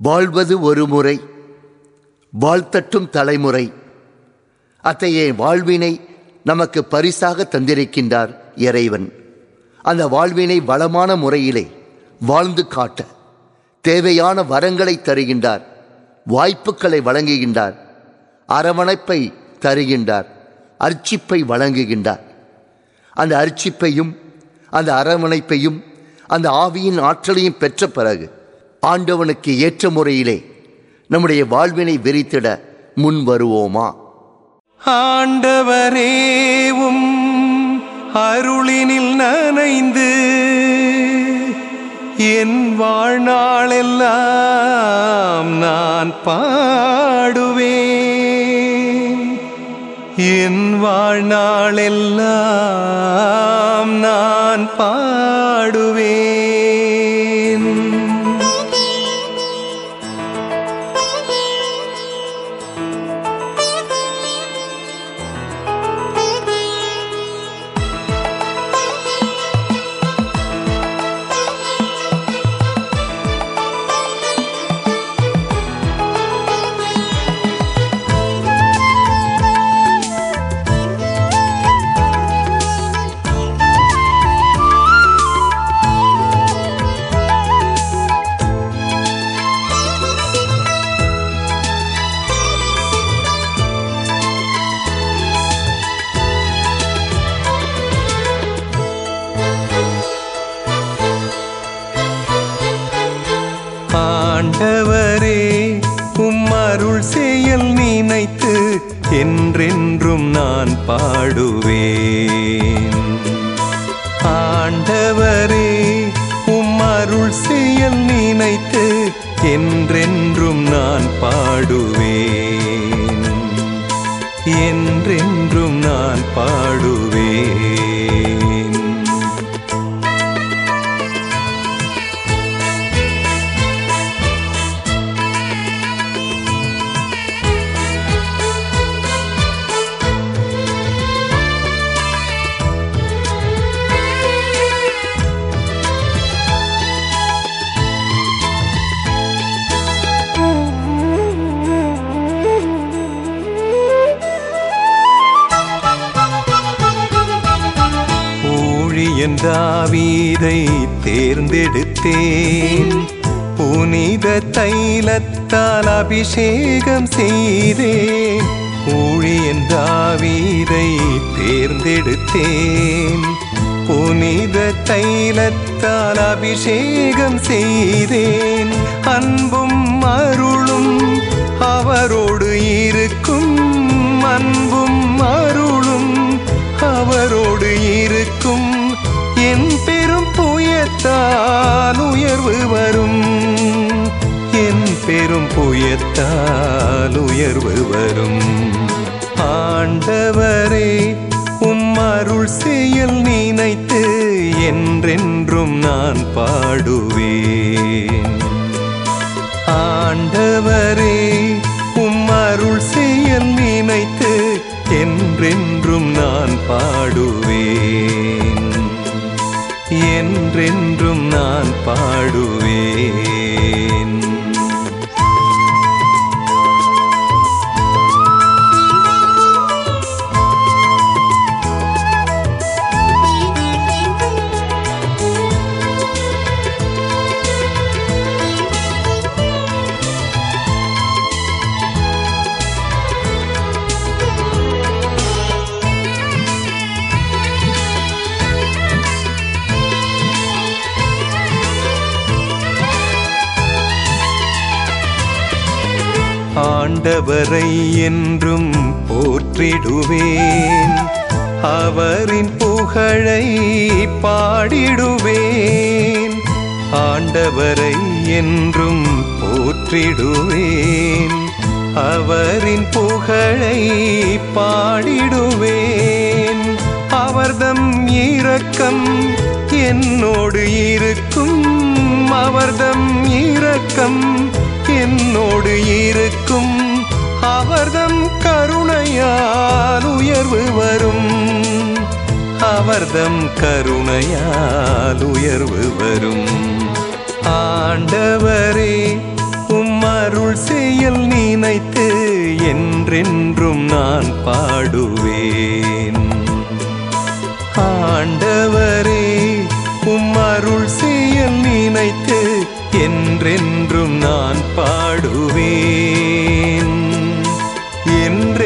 வாழ்வது ஒரு முறை வாழ்த்தட்டும் தலைமுறை அத்தகைய வாழ்வினை நமக்கு பரிசாக தந்திருக்கின்றார் இறைவன் அந்த வாழ்வினை வளமான முறையிலே வாழ்ந்து காட்ட தேவையான வரங்களை தருகின்றார் வாய்ப்புகளை வழங்குகின்றார் அரவணைப்பை தருகின்றார் அர்ச்சிப்பை வழங்குகின்றார் அந்த அர்ச்சிப்பையும் அந்த அரவணைப்பையும் அந்த ஆவியின் ஆற்றலையும் பெற்ற பிறகு ஆண்டவனுக்கு ஏற்ற முறையிலே நம்முடைய வாழ்வினை விரித்திட முன் வருவோமா ஆண்டவரேவும் அருளினில் நனைந்து என் வாழ்நாளெல்லாம் நான் பாடுவேன் என் வாழ்நாளெல்லாம் நான் பாடுவேன் ஆண்டவரே உம் அருள் செயல் நினைத்து என்றென்றும் நான் பாடுவேன் ஆண்டவரே உம் அருள் செயல் நினைத்து என்றென்றும் நான் பாடுவேன் என்றென்றும் நான் பாடுவேன் ஊழியன் தாவீதை தேர்ந்தெடுத்தேன் புனித தைலத்தால் அபிஷேகம் செய்தேன் ஊழியன் தாவீதை தேர்ந்தெடுத்தேன் புனித தைலத்தால் அபிஷேகம் செய்தேன் அன்பும் அருளும் அவரோடு இருக்கும் அன்பும் அருளும் அவரோடு இருக்கும் என் பெரும் புயத்தால் உயர்வு வரும் என் பெரும் புயத்தால் உயர்வு வரும் ஆண்டவரே உம் அருள் செயல் நினைத்து என்றென்றும் நான் பாடுவேன் ஆண்டவரே உம் அருள் செயல் நினைத்து என்றென்றும் நான் பாடுவேன் என்றென்றும் நான் பாடுவேன் ஆண்டவரை என்றும் போற்றிடுவேன் அவரின் புகழை பாடிடுவேன் ஆண்டவரை என்றும் போற்றிடுவேன் அவரின் புகழை பாடிடுவேன் அவர்தம் இரக்கம் என்னோடு இருக்கும் அவர்தம் இரக்கம் என்னோடு இருக்கும் அவர்தம் கருணையால் உயர்வு வரும் அவர்தம் கருணையால் உயர்வு வரும் ஆண்டவரே உம் என்றென்றும் நான் பாடுவேன் ஆண்டவரே உம் அருள் செயல் நினைத்து என்றென்றும் நான் பாடுவேன் என்றென்றும்